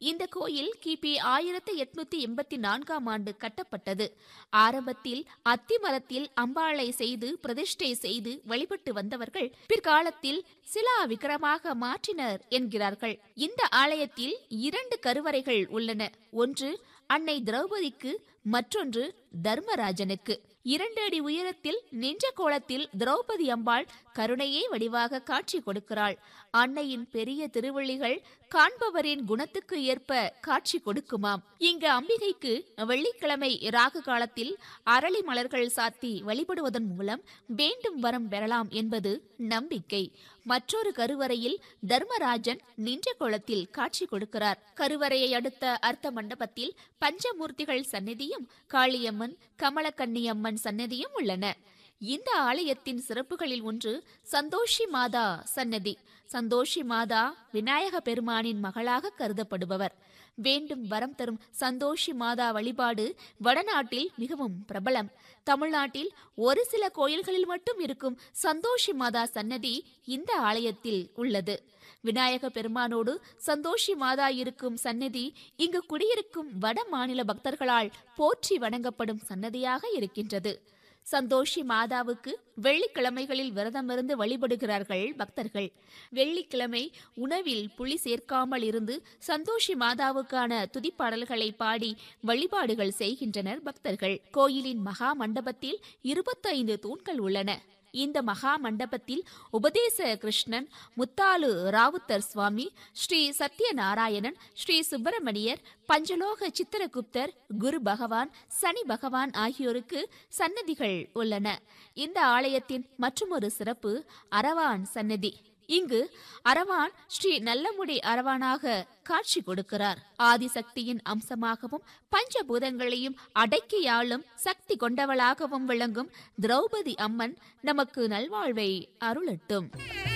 இந்த கோயில் கிபி ஆயிரத்தி எட்நூத்தி எண்பத்தி நான்காம் ஆண்டு கட்டப்பட்டது ஆரம்பத்தில் அத்திமரத்தில் அம்பாளை செய்து பிரதிஷ்டை செய்து வழிபட்டு வந்தவர்கள் பிற்காலத்தில் சிலா விக்கிரமாக மாற்றினர் என்கிறார்கள் இந்த ஆலயத்தில் இரண்டு கருவறைகள் உள்ளன ஒன்று அன்னை திரௌபதிக்கு மற்றொன்று தர்மராஜனுக்கு இரண்டு அடி உயரத்தில் நின்ற கோலத்தில் திரௌபதி அம்பாள் கருணையே வடிவாக காட்சி கொடுக்கிறாள் அன்னையின் பெரிய திருவள்ளிகள் காண்பவரின் குணத்துக்கு ஏற்ப காட்சி கொடுக்குமாம் இங்கு அம்பிகைக்கு வெள்ளிக்கிழமை ராகு காலத்தில் அரளி மலர்கள் சாத்தி வழிபடுவதன் மூலம் வேண்டும் வரம் பெறலாம் என்பது நம்பிக்கை மற்றொரு கருவறையில் தர்மராஜன் நின்ற கோலத்தில் காட்சி கொடுக்கிறார் கருவறையை அடுத்த அர்த்த மண்டபத்தில் பஞ்சமூர்த்திகள் சந்நிதியும் காளியம்மன் கமலக்கன்னியம்மன் சன்னதியும் உள்ளன இந்த ஆலயத்தின் சிறப்புகளில் ஒன்று சந்தோஷி மாதா சன்னதி சந்தோஷி மாதா விநாயக பெருமானின் மகளாக கருதப்படுபவர் வேண்டும் வரம் தரும் சந்தோஷி மாதா வழிபாடு வடநாட்டில் மிகவும் பிரபலம் தமிழ்நாட்டில் ஒரு சில கோயில்களில் மட்டும் இருக்கும் சந்தோஷி மாதா சன்னதி இந்த ஆலயத்தில் உள்ளது விநாயக பெருமானோடு சந்தோஷி மாதா இருக்கும் சன்னதி இங்கு குடியிருக்கும் வட மாநில பக்தர்களால் போற்றி வணங்கப்படும் சன்னதியாக இருக்கின்றது சந்தோஷி மாதாவுக்கு வெள்ளிக்கிழமைகளில் விரதமிருந்து வழிபடுகிறார்கள் பக்தர்கள் வெள்ளிக்கிழமை உணவில் புளி சேர்க்காமல் இருந்து சந்தோஷி மாதாவுக்கான துதிப்பாடல்களை பாடி வழிபாடுகள் செய்கின்றனர் பக்தர்கள் கோயிலின் மகா மண்டபத்தில் இருபத்தைந்து தூண்கள் உள்ளன இந்த மகா மண்டபத்தில் உபதேச கிருஷ்ணன் முத்தாலு ராவுத்தர் சுவாமி ஸ்ரீ சத்யநாராயணன் ஸ்ரீ சுப்பிரமணியர் பஞ்சலோக சித்திரகுப்தர் குரு பகவான் சனி பகவான் ஆகியோருக்கு சன்னதிகள் உள்ளன இந்த ஆலயத்தின் மற்றொரு சிறப்பு அரவான் சன்னதி இங்கு அரவான் ஸ்ரீ நல்லமுடி அரவானாக காட்சி கொடுக்கிறார் ஆதிசக்தியின் அம்சமாகவும் பஞ்சபூதங்களையும் அடக்கியாளும் சக்தி கொண்டவளாகவும் விளங்கும் திரௌபதி அம்மன் நமக்கு நல்வாழ்வை அருளட்டும்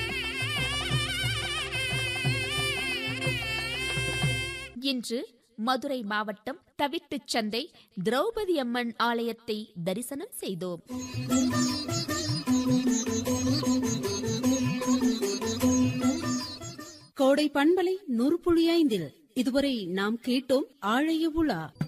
இன்று மதுரை மாவட்டம் தவிட்டுச் சந்தை திரௌபதி அம்மன் ஆலயத்தை தரிசனம் செய்தோம் கோடை பண்பலை நூறு புள்ளி ஐந்தில் இதுவரை நாம் கேட்டோம் ஆழைய உலா